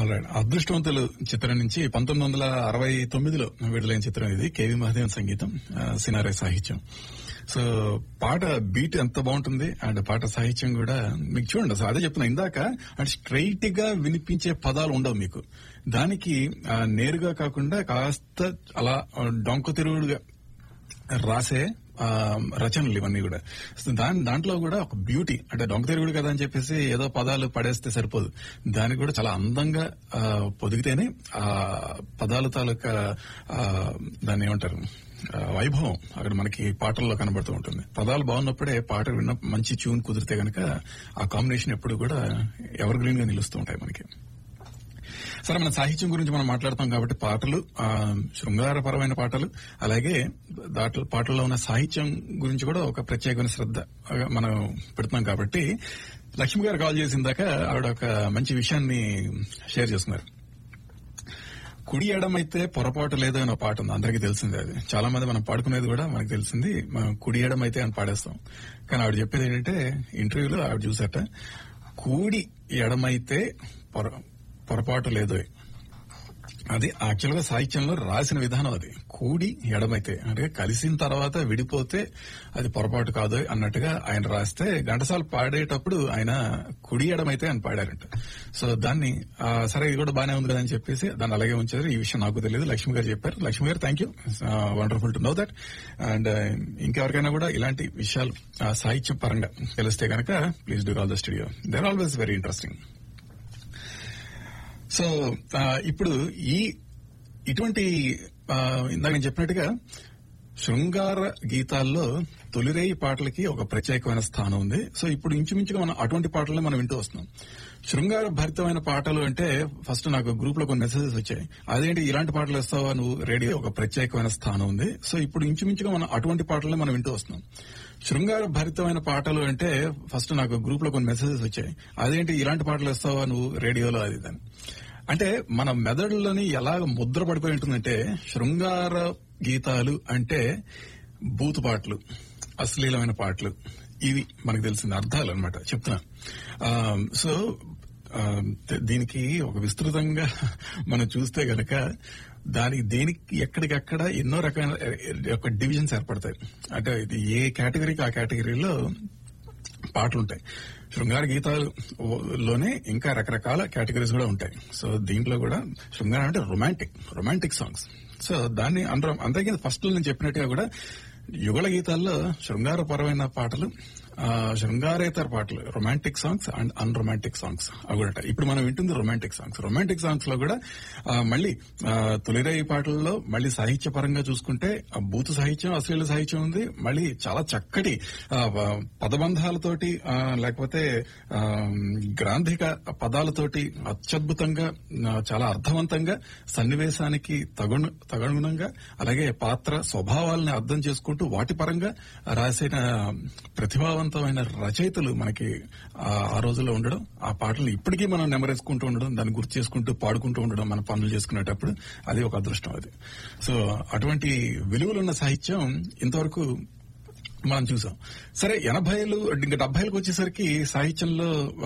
Alright అదృష్టవంతులు చిత్రం నుంచి పంతొమ్మిది వందల అరవై తొమ్మిదిలో విడుదలైన చిత్రం ఇది కేవీ మహాదేవన్ సంగీతం ఆ, సినారే సాహిత్యం సో పాట బీట్ ఎంత బాగుంటుంది అండ్ పాట సాహిత్యం కూడా మీకు చూడండి అసలు అదే చెప్తున్నా ఇందాక అంటే స్ట్రైట్ గా వినిపించే పదాలు ఉండవు మీకు దానికి ఆ, నేరుగా కాకుండా కాస్త అలా ఆ, డొంక తిరుగుడుగా రాసే ఆ, రచనలు ఇవన్నీ కూడా సో దాని దాంట్లో కూడా ఒక బ్యూటీ అంటే దొంగ తిరుగుడు కదా అని చెప్పేసి ఏదో పదాలు పడేస్తే సరిపోదు దానికి కూడా చాలా అందంగా ఆ, పొదిగితేనే ఆ పదాల తాలూకా ఆ, దాన్ని ఏమంటారు ఆ, వైభవం అక్కడ మనకి పాటల్లో కనబడుతూ ఉంటుంది పదాలు బాగున్నప్పుడే పాట విన్న మంచి ట్యూన్ కుదిరితే గనక ఆ కాంబినేషన్ ఎప్పుడు కూడా ఎవర్ గ్రీన్ గా నిలుస్తూ ఉంటాయి మనకి సరే మన సాహిత్యం గురించి మనం మాట్లాడతాం కాబట్టి పాటలు ఆ, శృంగారపరమైన పాటలు అలాగే దాంట్లో పాటల్లో ఉన్న సాహిత్యం గురించి కూడా ఒక ప్రత్యేకమైన శ్రద్ధ ఆ, మనం పెడుతున్నాం కాబట్టి లక్ష్మి గారు కాల్ చేసిందాక ఆవిడ ఒక మంచి విషయాన్ని షేర్ చేస్తున్నారు కుడి ఎడమైతే పొరపాటు లేదు అని ఒక పాట ఉంది అందరికీ తెలిసిందే అది చాలా మంది మనం పాడుకునేది కూడా మనకు తెలిసింది మనం కుడి ఎడమైతే అని పాడేస్తాం కానీ ఆవిడ చెప్పేది ఏంటంటే ఇంటర్వ్యూలో ఆవిడ చూసాట కూడి ఎడమైతే పొర పొరపాటు లేదు అది యాక్చువల్ గా సాహిత్యంలో రాసిన విధానం అది కూడి ఎడమైతే అంటే కలిసిన తర్వాత విడిపోతే అది పొరపాటు కాదు అన్నట్టుగా ఆయన రాస్తే ఘంటసాల పాడేటప్పుడు ఆయన కుడి ఎడమైతే అని పాడారంట సో దాన్ని ఆ, సరే ఇది కూడా బానే ఉంది కదా అని చెప్పేసి దాన్ని అలాగే ఉంచారు ఈ విషయం నాకు తెలియదు లక్ష్మి గారు చెప్పారు లక్ష్మి గారు thank you wonderful to know that and ఇంకెవరికైనా కూడా ఇలాంటి విషయాలు ఆ, సాహిత్యం పరంగా తెలిస్తే కనుక please do call the studio they're always very interesting so ఆ, ఇప్పుడు ఈ ఇటువంటి ఆ, ఇందాక నేను చెప్పినట్టుగా శృంగార గీతాల్లో తొలిరేయి పాటలకి ఒక ప్రత్యేకమైన స్థానం ఉంది సో ఇప్పుడు ఇంచుమించుగా మనం అటువంటి పాటలనే మనం వింటూ వస్తున్నాం శృంగార భరితమైన పాటలు అంటే ఫస్ట్ నాకు గ్రూప్ లో కొన్ని మెసేజెస్ వచ్చాయి అదేంటి ఇలాంటి పాటలు ఇస్తావా నువ్వు రేడియో ఒక ప్రత్యేకమైన స్థానం ఉంది సో ఇప్పుడు ఇంచుమించుగా మనం అటువంటి పాటలనే మనం వింటూ వస్తున్నాం శృంగార భరితమైన పాటలు అంటే ఫస్ట్ నాకు గ్రూప్ లో కొన్ని మెసేజెస్ వచ్చాయి అదేంటి ఇలాంటి పాటలు ఇస్తావా నువ్వు రేడియోలో అది ఇది అని అంటే మన మెదడులోని ఎలా ముద్ర పడిపోయి ఉంటుందంటే శృంగార గీతాలు అంటే బూతు పాటలు అశ్లీలమైన పాటలు ఇవి మనకు తెలిసిన అర్థాలు అనమాట చెప్తున్నా ఆ, సో ఆ, ద- దీనికి ఒక విస్తృతంగా మనం చూస్తే గనక దానికి దేనికి ఎక్కడికక్కడ ఎన్నో రకాల ఒక డివిజన్స్ ఏర్పడతాయి అంటే ఇది ఏ కేటగిరీకి ఆ కేటగిరీలో పాటలు ఉంటాయి శృంగార గీతాలు లోనే ఇంకా రకరకాల కేటగిరీస్ కూడా ఉంటాయి సో దీంట్లో కూడా శృంగారం అంటే రొమాంటిక్ రొమాంటిక్ సాంగ్స్ సో దాన్ని అందరం అందరికీ ఫస్ట్ నేను చెప్పినట్టుగా కూడా యుగళ గీతాల్లో శృంగారపరమైన పాటలు ఆ, శృంగారేతర పాటలు romantic songs and unromantic songs అవి కూడా ఉంటాయి. ఇప్పుడు మనం వింటుంది రొమాంటిక్ సాంగ్స్ రొమాంటిక్ సాంగ్స్ లో కూడా ఆ, మళ్ళీ ఆ, తొలిరాయి పాటల్లో మళ్ళీ సాహిత్య పరంగా చూసుకుంటే ఆ బూతు సాహిత్యం అశ్లీల సాహిత్యం ఉంది మళ్ళీ చాలా చక్కటి ఆ, ప- పదబంధాలతోటి ఆ, లేకపోతే ఆ, గ్రాంధిక పదాలతోటి అత్యద్భుతంగా ఆ, చాలా అర్థవంతంగా సన్నివేశానికి తగును తగనుగుణంగా అలాగే పాత్ర స్వభావాలని అర్థం చేసుకుంటూ వాటి పరంగా రాసిన ప్రతిభావంతమైన రచయితలు మనకి ఆ ఆ రోజుల్లో ఉండడం ఆ పాటలు ఇప్పటికీ మనం నెమరేసుకుంటూ ఉండడం దాన్ని గుర్తు చేసుకుంటూ పాడుకుంటూ ఉండడం మన పనులు చేసుకునేటప్పుడు అది ఒక అదృష్టం అది సో అటువంటి విలువలున్న సాహిత్యం ఇంతవరకు మనం చూసాం సరే ఎనభైలు ఇంకా డెబ్బైలకు వచ్చేసరికి సాహిత్యంలో